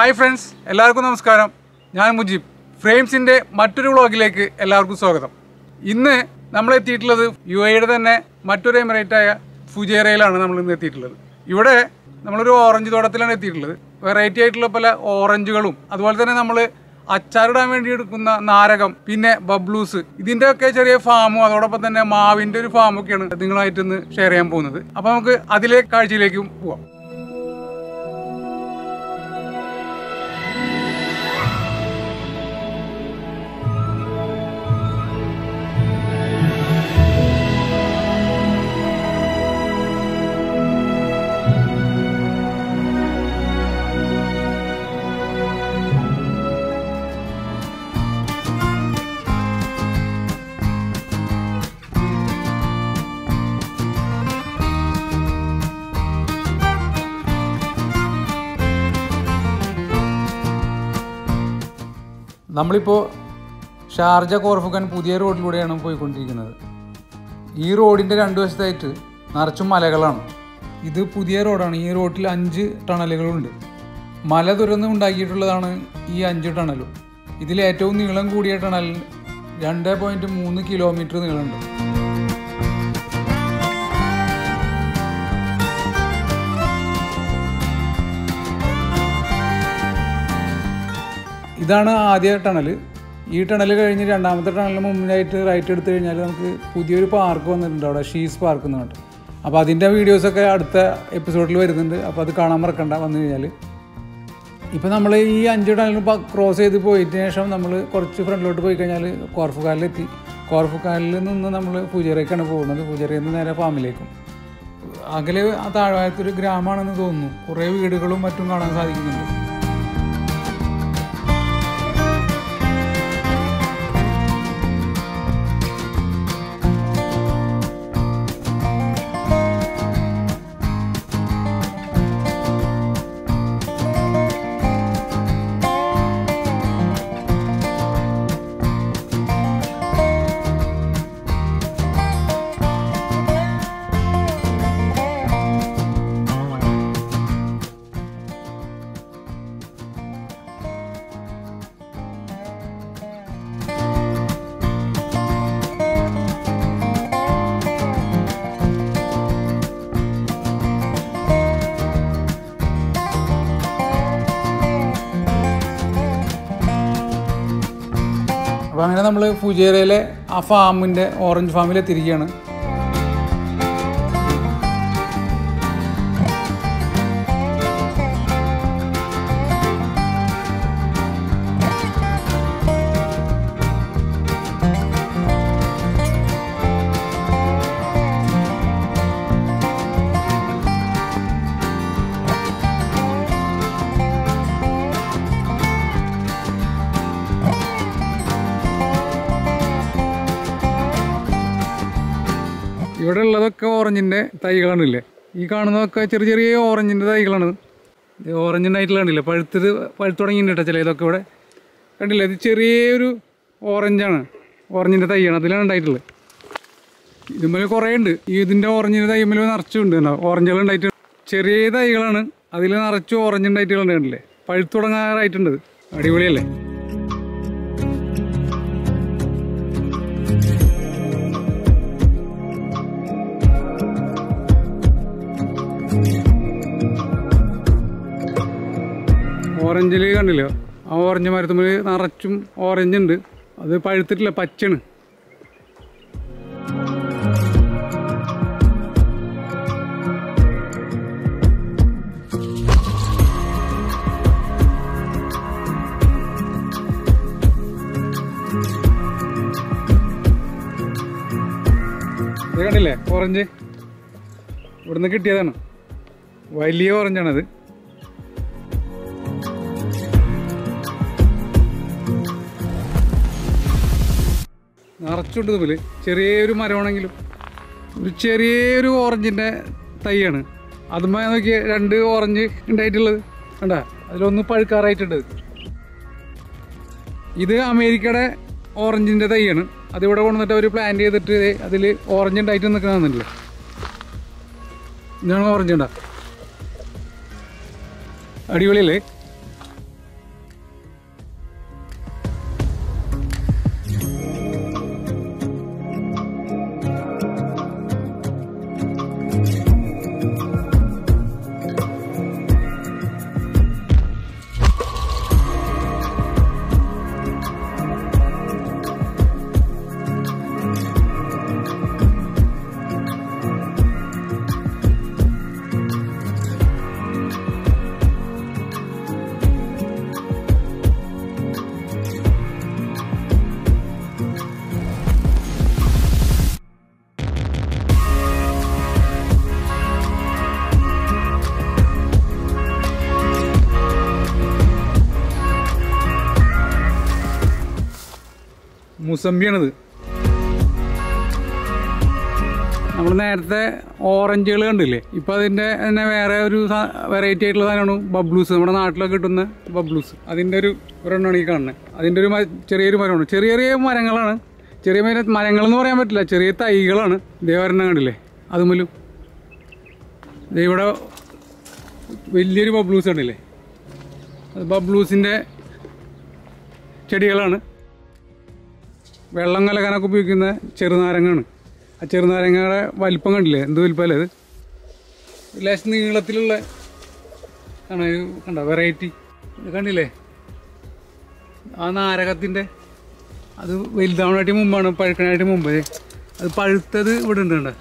Hi friends എല്ലാവർക്കും നമസ്കാരം ഞാൻ മുജീബ് ഫ്രെയിംസിൻ്റെ മറ്റൊരു വ്ളോഗിലേക്ക് എല്ലാവർക്കും സ്വാഗതം ഇന്ന് നമ്മൾ എത്തിയിട്ടുള്ളത് യു എയുടെ തന്നെ മറ്റൊരു എമിറേറ്റായ ഫുജേറയിലാണ് നമ്മൾ ഇന്ന് എത്തിയിട്ടുള്ളത് ഇവിടെ നമ്മളൊരു ഓറഞ്ച് തോട്ടത്തിലാണ് എത്തിയിട്ടുള്ളത് വെറൈറ്റി ആയിട്ടുള്ള പല ഓറഞ്ചുകളും അതുപോലെ തന്നെ നമ്മൾ അച്ചാറിടാൻ വേണ്ടി എടുക്കുന്ന നാരകം പിന്നെ ബബ്ലൂസ് ഇതിൻ്റെ ഒക്കെ ചെറിയ ഫാമും അതോടൊപ്പം തന്നെ മാവിൻ്റെ ഒരു ഫാമൊക്കെയാണ് നിങ്ങളായിട്ട് ഇന്ന് ഷെയർ ചെയ്യാൻ പോകുന്നത് അപ്പോൾ നമുക്ക് അതിലെ കാഴ്ചയിലേക്കും പോവാം നമ്മളിപ്പോൾ ഷാർജ കോർഫുഖാൻ പുതിയ റോഡിലൂടെയാണ് പോയിക്കൊണ്ടിരിക്കുന്നത് ഈ റോഡിൻ്റെ രണ്ട് വശത്തായിട്ട് നിറച്ചും മലകളാണ് ഇത് പുതിയ റോഡാണ് ഈ റോഡിൽ അഞ്ച് ടണലുകളുണ്ട് മല തുറന്ന് ഉണ്ടാക്കിയിട്ടുള്ളതാണ് ഈ അഞ്ച് ടണലും ഇതിൽ ഏറ്റവും നീളം കൂടിയ ടണൽ രണ്ട് പോയിൻറ്റ് മൂന്ന് കിലോമീറ്റർ നീളമുണ്ട് ഇതാണ് ആദ്യ ടണൽ ഈ ടണൽ കഴിഞ്ഞ് രണ്ടാമത്തെ ടണലിന് മുമ്പിലായിട്ട് റൈറ്റ് എടുത്തു കഴിഞ്ഞാൽ നമുക്ക് പുതിയൊരു പാർക്ക് വന്നിട്ടുണ്ട് അവിടെ ഷീസ് പാർക്ക് എന്ന് പറഞ്ഞിട്ട് അപ്പോൾ അതിൻ്റെ വീഡിയോസൊക്കെ അടുത്ത എപ്പിസോഡിൽ വരുന്നുണ്ട് അപ്പോൾ അത് കാണാൻ മറക്കണ്ട വന്നു കഴിഞ്ഞാൽ ഇപ്പോൾ നമ്മൾ ഈ അഞ്ച് ടണൽ ക്രോസ് ചെയ്ത് പോയതിന് ശേഷം നമ്മൾ കുറച്ച് ഫ്രണ്ടിലോട്ട് പോയി കഴിഞ്ഞാൽ കോർഫുകാലിലെത്തി കോർഫുകാലിൽ നിന്ന് നമ്മൾ പൂജേറയ്ക്കാണ് പോകുന്നത് പൂജേറയിൽ നിന്ന് നേരെ ഫാമിലേക്കും അകലെ ആ താഴ്വാരത്തൊരു ഗ്രാമമാണെന്ന് തോന്നുന്നു കുറേ വീടുകളും മറ്റും കാണാൻ സാധിക്കുന്നുണ്ട് അപ്പോൾ അങ്ങനെ നമ്മൾ ഫുജേറയിലെ ആ ഫാമിൻ്റെ ഓറഞ്ച് ഫാമിൽ എത്തിയിരിക്കുകയാണ് ഇവിടെ ഉള്ളതൊക്കെ ഓറഞ്ചിൻ്റെ തൈകളാണില്ലേ ഈ കാണുന്നതൊക്കെ ചെറിയ ചെറിയ ഓറഞ്ചിൻ്റെ തൈകളാണ് ഇത് ഓറഞ്ചിൻ്റെ ആയിട്ടുള്ള കണ്ടില്ലേ പഴുത്തത് പഴുത്ത് തുടങ്ങിയിട്ടുണ്ട് കേട്ടോ ചില ഇതൊക്കെ ഇവിടെ കണ്ടില്ലേ ഇത് ചെറിയൊരു ഓറഞ്ചാണ് ഓറഞ്ചിൻ്റെ തൈയാണ് അതിലാണ് ഉണ്ടായിട്ടുള്ളത് ഇതുമ്മൽ കുറേ ഉണ്ട് ഈ ഇതിൻ്റെ ഓറഞ്ചിൻ്റെ തൈമ്മൽ നിറച്ചുണ്ട് കേട്ടോ ഓറഞ്ചുകൾ ഉണ്ടായിട്ട് ചെറിയ തൈകളാണ് അതിൽ നിറച്ച് ഓറഞ്ച് ഉണ്ടായിട്ടുള്ളത് കണ്ടില്ലേ പഴുത്ത് തുടങ്ങാറായിട്ടുണ്ട് ഇത്. അടിപൊളിയല്ലേ ഓറഞ്ചിൽ കണ്ടില്ലോ ആ ഓറഞ്ച് മരത്തുമ്പോൾ നിറച്ചും ഓറഞ്ച് ഉണ്ട് അത് പഴുത്തിട്ടില്ല പച്ചയാണ് ഇത് കണ്ടില്ലേ ഓറഞ്ച് ഇവിടുന്ന് കിട്ടിയതാണ് വലിയ ഓറഞ്ചാണത് നിറച്ചുണ്ട് തമ്മിൽ ചെറിയൊരു മരമാണെങ്കിലും ഒരു ചെറിയൊരു ഓറഞ്ചിൻ്റെ തൈയാണ് അതുമ്മ നോക്കിയ രണ്ട് ഓറഞ്ച് ഉണ്ടായിട്ടുള്ളത് കണ്ട അതിലൊന്ന് പഴുക്കാറായിട്ടുണ്ട് ഇത് അമേരിക്കയുടെ ഓറഞ്ചിൻ്റെ തൈയാണ് അതിവിടെ കൊണ്ടുവന്നിട്ട് അവർ പ്ലാന്റ് ചെയ്തിട്ട് അതിൽ ഓറഞ്ച് ഉണ്ടായിട്ട് നിൽക്കണമെന്നില്ല ഇതാണ് ഓറഞ്ച് ഉണ്ടാ അടിപൊളിയല്ലേ മുസമ്പിയാണിത് നമ്മൾ നേരത്തെ ഓറഞ്ചുകൾ കണ്ടില്ലേ ഇപ്പം അതിൻ്റെ തന്നെ വേറെ ഒരു വെറൈറ്റി ആയിട്ടുള്ള സാധനമാണ് ബബ്ലൂസ് നമ്മുടെ നാട്ടിലൊക്കെ കിട്ടുന്ന ബബ്ലൂസ് അതിൻ്റെ ഒരു ഒരെണ്ണമാണ് ഈ കാണുന്നത് അതിൻ്റെ ഒരു മ- ചെറിയൊരു മരമാണ് ചെറിയ ചെറിയ മരങ്ങളാണ് ചെറിയ മര മരങ്ങളെന്ന് പറയാൻ പറ്റില്ല ചെറിയ തൈകളാണ് ഇതേ ഒരെണ്ണം കണ്ടില്ലേ അതുമല്ലും ദേ ഇവിടെ വലിയൊരു ബബ്ലൂസ് കണ്ടില്ലേ അത് ബബ്ലൂസിൻ്റെ ചെടികളാണ് വെള്ളം കലക്കാനൊക്കെ ഉപയോഗിക്കുന്ന ചെറുനാരങ്ങാണ് ആ ചെറുനാരങ്ങയുടെ വലിപ്പം കണ്ടില്ലേ എന്ത് വലിപ്പമല്ലേ അത് ലേശം നീളത്തിലുള്ള ആണ് ഇത് കണ്ട വെറൈറ്റി ഇത് കണ്ടില്ലേ ആ നാരകത്തിൻ്റെ അത് വലുതാവണായിട്ട് മുമ്പാണ് പഴുക്കണായിട്ട് മുമ്പ് ദേ. അത് പഴുത്തത് ഇവിടെ ഉണ്ട് കണ്ട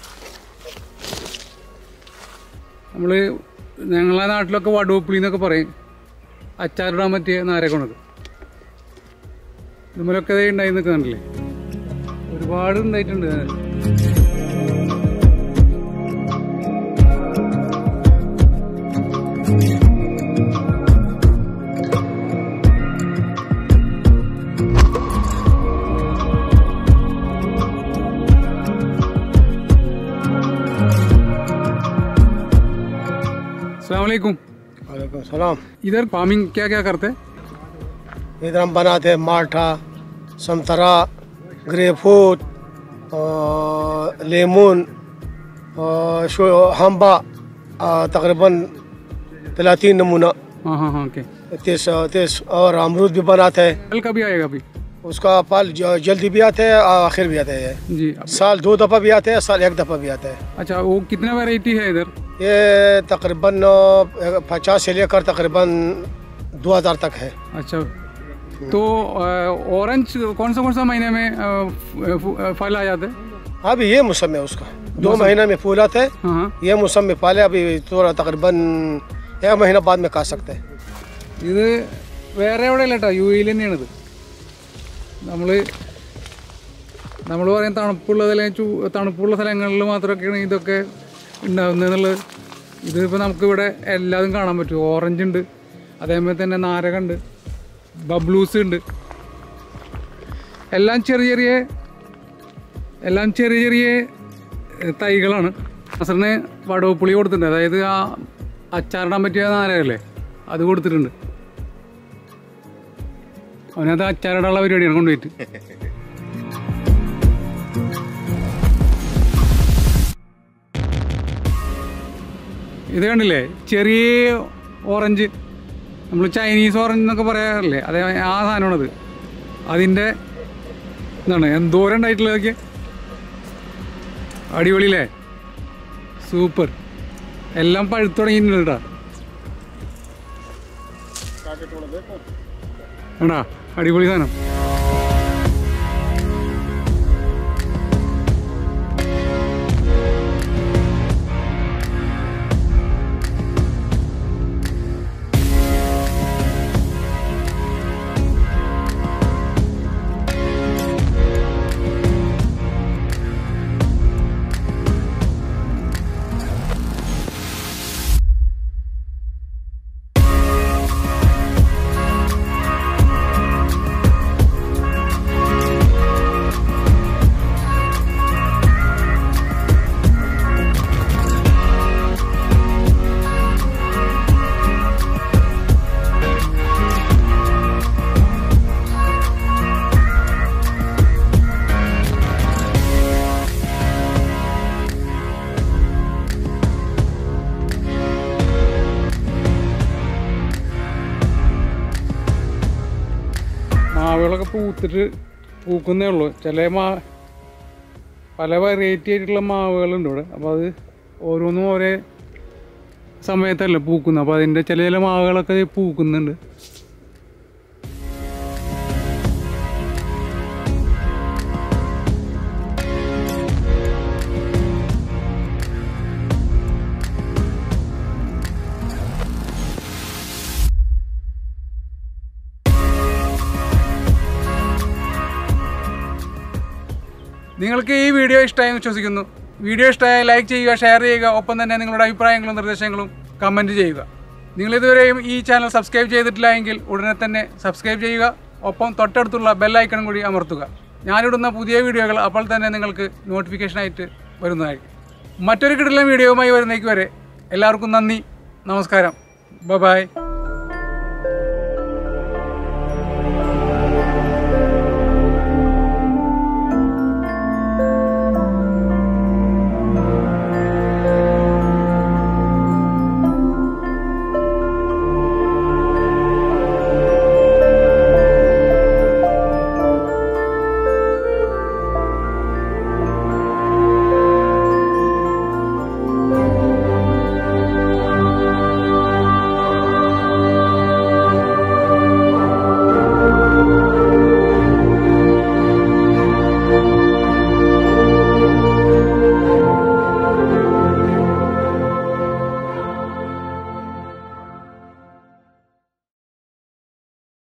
നമ്മൾ ഞങ്ങളെ നാട്ടിലൊക്കെ വടുവപ്പുളി എന്നൊക്കെ പറയും അച്ചാറിടാൻ പറ്റിയ നാരകമാണത് ഇതുമലൊക്കെ ദേ ഉണ്ടായി നിൽക്കുന്നുണ്ടല്ലേ ഒരുപാട് ഉണ്ടായിട്ടുണ്ട് अलैक्म वालेकुम सलाम इधर फार्मिंग क्या क्या करते हैं इधर हम बनाते हैं माल्टा संतरा ग्रेपफ्रूट और लेमन और शो हम्बा और तकरीबन तिलातीन नमूना हाँ हाँ हाँ ओके तीस तीस और अमरूद भी बनाते हैं कल कभी आएगा अभी उसका फल ज- जल्दी भी आते हैं और आखिर भी आते हैं जी अब- साल दो दफ़ा भी आते हैं साल एक दफ़ा भी आते हैं अच्छा वो कितना वैरायटी है इधर ये तकरीबन पचास से लेकर तकरीबन दो हज़ार तक है अच्छा तो ऑरेंज कौन सा कौन सा महीने में अ, फ- फ- फल आ जाते हैं अभी ये मौसम है उसका दो महीना में फूल आते हैं हाँ हाँ ये मौसम में पाले अभी थोड़ा तकरीबन एक महीना बाद में खा सकते हैं ഇത് വേറെ എവിടെയല്ല കേട്ടോ യു എയിൽ തന്നെയാണിത് നമ്മൾ നമ്മൾ പറയും തണുപ്പുള്ള അല്ലെങ്കിൽ ചൂ തണുപ്പുള്ള സ്ഥലങ്ങളിൽ മാത്രമൊക്കെയാണ് ഇതൊക്കെ ഉണ്ടാകുന്നതെന്നുള്ളത് ഇതിപ്പോൾ നമുക്കിവിടെ എല്ലാതും കാണാൻ പറ്റും ഓറഞ്ച് ഉണ്ട് അതേപോലെ തന്നെ നാരകമുണ്ട് ബബ്ലൂസ് ഉണ്ട് എല്ലാം ചെറിയ ചെറിയ എല്ലാം ചെറിയ ചെറിയ ഏഹ്, തൈകളാണ് അസറിന് വടവപ്പുളി കൊടുത്തിട്ടുണ്ട് അതായത് ആ അച്ചാറിടാൻ പറ്റിയ നാരകല്ലേ അത് കൊടുത്തിട്ടുണ്ട് അവനത് അച്ചാറിടാനുള്ള പരിപാടിയാണ് കൊണ്ടുപോയിട്ട് ഇത് കണ്ടില്ലേ ചെറിയ ഓറഞ്ച് നമ്മൾ ചൈനീസ് ഓറഞ്ച് എന്നൊക്കെ പറയാറില്ലേ അതേ ആ സാധനമാണത് അതിൻ്റെ എന്താണ് എന്തോരം ഉണ്ടായിട്ടുള്ളതൊക്കെ അടിപൊളിയില്ലേ സൂപ്പർ എല്ലാം പഴുത്തു തുടങ്ങിയിട്ടുണ്ട് കേട്ടോ കണ്ടാ അടിപൊളി സാധനം മാവുകളൊക്കെ പൂത്തിട്ട് പൂക്കുന്നേ ഉള്ളൂ ചില മാ പല വെറൈറ്റി ആയിട്ടുള്ള മാവുകളുണ്ട് ഇവിടെ അപ്പോൾ അത് ഓരോന്നും ഓരോ സമയത്തല്ല പൂക്കുന്നത് അപ്പോൾ അതിൻ്റെ ചില ചില മാവുകളൊക്കെ പൂക്കുന്നുണ്ട് നിങ്ങൾക്ക് ഈ വീഡിയോ ഇഷ്ടമായി വിശ്വസിക്കുന്നു വീഡിയോ ഇഷ്ടമായി ലൈക്ക് ചെയ്യുക ഷെയർ ചെയ്യുക ഒപ്പം തന്നെ നിങ്ങളുടെ അഭിപ്രായങ്ങളും നിർദ്ദേശങ്ങളും കമൻറ്റ് ചെയ്യുക നിങ്ങൾ ഇതുവരെയും ഈ ചാനൽ സബ്സ്ക്രൈബ് ചെയ്തിട്ടില്ല എങ്കിൽ ഉടനെ തന്നെ സബ്സ്ക്രൈബ് ചെയ്യുക ഒപ്പം തൊട്ടടുത്തുള്ള ബെല്ലൈക്കണും കൂടി അമർത്തുക ഞാനിടുന്ന പുതിയ വീഡിയോകൾ അപ്പോൾ തന്നെ നിങ്ങൾക്ക് നോട്ടിഫിക്കേഷനായിട്ട് വരുന്നതായിരിക്കും മറ്റൊരു കിടലൻ വീഡിയോയുമായി വരുന്നേക്ക് വരെ എല്ലാവർക്കും നന്ദി നമസ്കാരം ബ ബായ്